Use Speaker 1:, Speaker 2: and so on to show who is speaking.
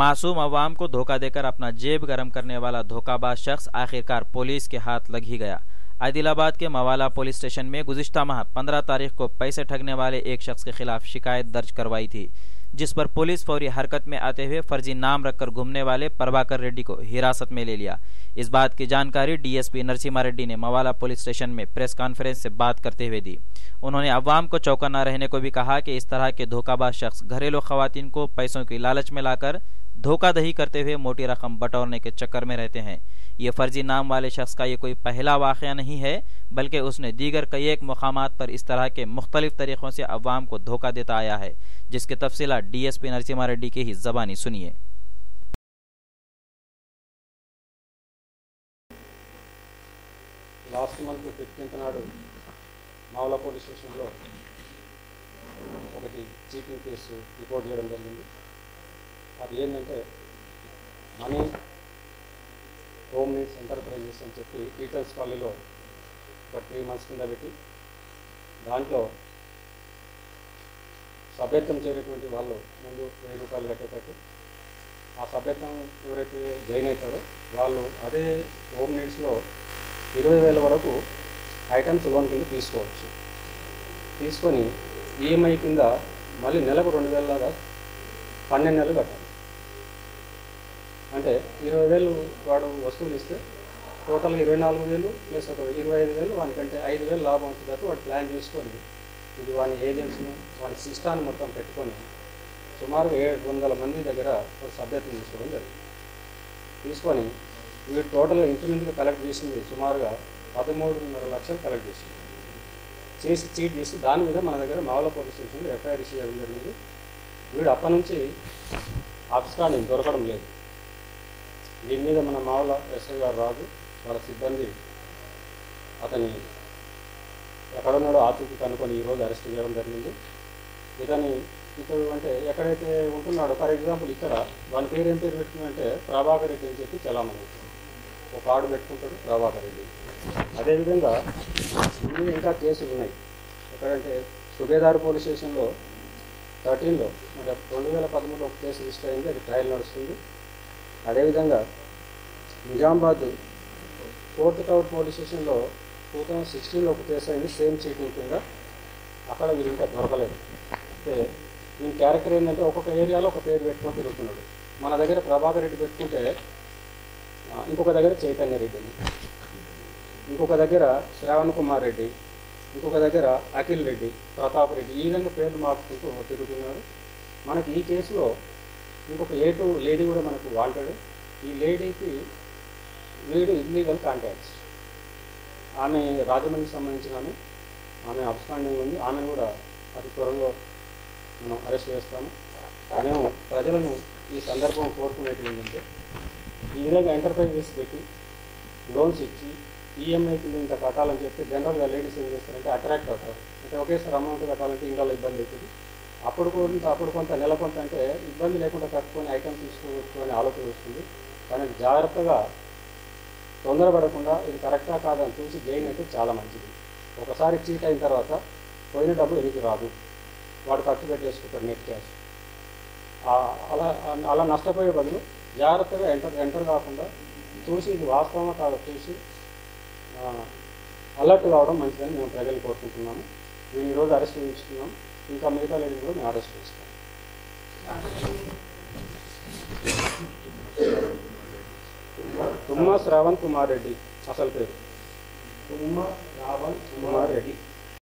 Speaker 1: मासूम अवाम को धोखा देकर अपना जेब गर्म करने वाला धोखाबाज शख्स आखिरकार पुलिस के हाथ लग ही गया आदिलाबाद के मवाला पुलिस स्टेशन में गुजश्ता माह 15 तारीख को पैसे ठगने वाले एक शख्स के खिलाफ शिकायत दर्ज करवाई थी जिस पर पुलिस फौरी हरकत में आते हुए फर्जी नाम रखकर घूमने वाले प्रभाकर रेड्डी को हिरासत में ले लिया इस बात की जानकारी डीएसपी नरसिम्हा रेड्डी ने मवाला पुलिस स्टेशन में प्रेस कॉन्फ्रेंस से बात करते हुए दी उन्होंने अवाम को चौकन्ना रहने को भी कहा कि इस तरह के धोखाबाज शख्स घरेलू खवातीन को पैसों की लालच में लाकर धोखादही करते हुए मोटी रकम बटोरने के चक्कर में रहते हैं ये फर्जी नाम वाले शख्स का ये कोई पहला वाक़ नहीं है बल्कि उसने दीगर कई एक मकाम पर इस तरह के मुख्तलिफ तरीक़ों से अवाम को धोखा देता आया है जिसकी तफसीला डीएसपी नरसिम्हा रेड्डी की ही जबानी सुनिए
Speaker 2: లాస్ట్ మంత్ ఫిఫ్టీన్త్ నాడు మావలా పోలీస్ స్టేషన్లో ఒకటి చీటింగ్ కేసు రిపోర్ట్ చేయడం జరిగింది అది ఏంటంటే మనీ హోమ్ నీడ్స్ ఎంటర్ప్రైజెస్ అని చెప్పి టీచర్స్ కాలనీలో ఒక త్రీ మంత్స్ కింద పెట్టి దాంట్లో సభ్యత్వం చేరేటువంటి వాళ్ళు ముందు వెయ్యి రూపాయలు కట్టేటట్టు ఆ సభ్యత్వం ఎవరైతే జాయిన్ అవుతారో వాళ్ళు అదే హోమ్ నీడ్స్లో ఇరవై వేల వరకు ఐటమ్స్ లోన్ కింద తీసుకోవచ్చు తీసుకొని ఈఎంఐ కింద మళ్ళీ నెలకు రెండు వేల దాకా పన్నెండు నెలలు కట్టాలి అంటే ఇరవై వేలు వాడు వస్తువులు ఇస్తే టోటల్గా ఇరవై నాలుగు వేలు ప్లస్ ఒక ఇరవై ఐదు వేలు వానికంటే ఐదు వేలు లాభం వచ్చేటట్టు వాడు ప్లాన్ చేసుకొని ఇది వాని ఏజెంట్స్ని వాని సిస్టాన్ని మొత్తం పెట్టుకొని సుమారు ఏడు వందల మంది దగ్గర ఒక సభ్యత్వం తీసుకోవడం జరిగింది తీసుకొని వీడు టోటల్గా ఇంచుమించుగా కలెక్ట్ చేసింది సుమారుగా పదమూడున్నర లక్షలు కలెక్ట్ చేసింది చేసి చీట్ చేసి దాని మీద మన దగ్గర మావల పోలీస్ స్టేషన్లో ఎఫ్ఐఆర్ ఇష్యూ చేయడం జరిగింది వీడు అప్పటి నుంచి అబ్స్కాండింగ్ దొరకడం లేదు దీని మీద మన మావల ఎస్ఐ గారు రాజు వాళ్ళ సిబ్బంది అతని ఎక్కడున్నాడో ఆచూకీ కనుక్కొని ఈరోజు అరెస్ట్ చేయడం జరిగింది ఇతని ఇతడు అంటే ఎక్కడైతే ఉంటున్నాడో ఫర్ ఎగ్జాంపుల్ ఇక్కడ వాని పేరు ఏం పేరు పెట్టుకుందంటే ప్రభాకర్ రెడ్డి అని చెప్పి చలామణి ఒక కార్డు పెట్టుకుంటాడు ప్రభాకర్ రెడ్డి అదేవిధంగా ఇన్ని ఇంకా కేసులు ఉన్నాయి ఎక్కడంటే సుబేదార్ పోలీస్ స్టేషన్లో థర్టీన్లో మరి రెండు వేల పదమూడులో ఒక కేసు రిజిస్టర్ అయింది అది ట్రయల్ నడుస్తుంది అదేవిధంగా నిజామాబాద్ ఫోర్త్ టవర్ పోలీస్ స్టేషన్లో టూ థౌజండ్ సిక్స్టీన్లో ఒక కేసు అయింది సేమ్ చీటింగ్ కింద అక్కడ వీళ్ళు ఇంకా దొరకలేదు అంటే దీని క్యారెక్టర్ ఏంటంటే ఒక్కొక్క ఏరియాలో ఒక పేరు పెట్టుకొని తిరుగుతున్నాడు మన దగ్గర ప్రభాకర్ రెడ్డి పెట్టుకుంటే ఆ, ఇంకొక దగ్గర చైతన్య రెడ్డి ఉంది. ఇంకొక దగ్గర శ్రావణ్ కుమార్ రెడ్డి ఇంకొక దగ్గర అఖిల్ రెడ్డి ప్రతాప్ రెడ్డి ఈ విధంగా పేర్లు మార్చుకుంటూ తిరుగుతున్నాడు మనకి ఈ కేసులో ఇంకొక ఏ టూ లేడీ కూడా మనకు వాంటాడు ఈ లేడీకి వీడు ఇల్లీగల్ కాంటాక్ట్స్ ఆమె రాజమండ్రికి సంబంధించిన ఆమె ఆమె అబ్స్టాండింగ్ ఉంది ఆమెను కూడా అతి త్వరలో మనం అరెస్ట్ చేస్తాము మేము ప్రజలను ఈ సందర్భం కోరుకునేది ఏంటంటే ఈ విధంగా ఎంటర్ప్రైజెస్ పెట్టి లోన్స్ ఇచ్చి ఈఎంఐ కింద ఇంత కట్టాలని చెప్పి జనరల్గా లేడీస్ ఏం చేస్తారంటే అట్రాక్ట్ అవుతారు అంటే ఒకేసారి అమౌంట్ కట్టాలంటే ఇంట్లో ఇబ్బంది అవుతుంది అప్పుడు కొంత అప్పుడు కొంత నెల కొంత అంటే ఇబ్బంది లేకుండా కట్టుకొని ఐటమ్ తీసుకోవచ్చు ఆలోచన వస్తుంది కానీ జాగ్రత్తగా తొందరపడకుండా ఇది కరెక్టా కాదని చూసి గెయిన్ అయితే చాలా మంచిది ఒకసారి చీట్ అయిన తర్వాత పోయిన డబ్బు వెనక్కి రాదు వాడు ఖర్చు పెట్టేసుకుంటాడు నెట్ క్యాష్ ఆ- అలా అలా నష్టపోయే బదులు జాగ్రత్తగా ఎంటర్ ఎంటర్ కాకుండా చూసి ఇది వాస్తవమా కాదో చూసి అలర్ట్ కావడం మంచిదని మేము ప్రజలు కోరుకుంటున్నాము మేము ఈరోజు అరెస్ట్ చేస్తున్నాం ఇంకా మిగతా లేడీ కూడా మేము అరెస్ట్ చేస్తాం తుమ్మ శ్రావణ్ కుమార్ రెడ్డి అసలు పేరు తుమ్మ రావణ్ కుమార్ రెడ్డి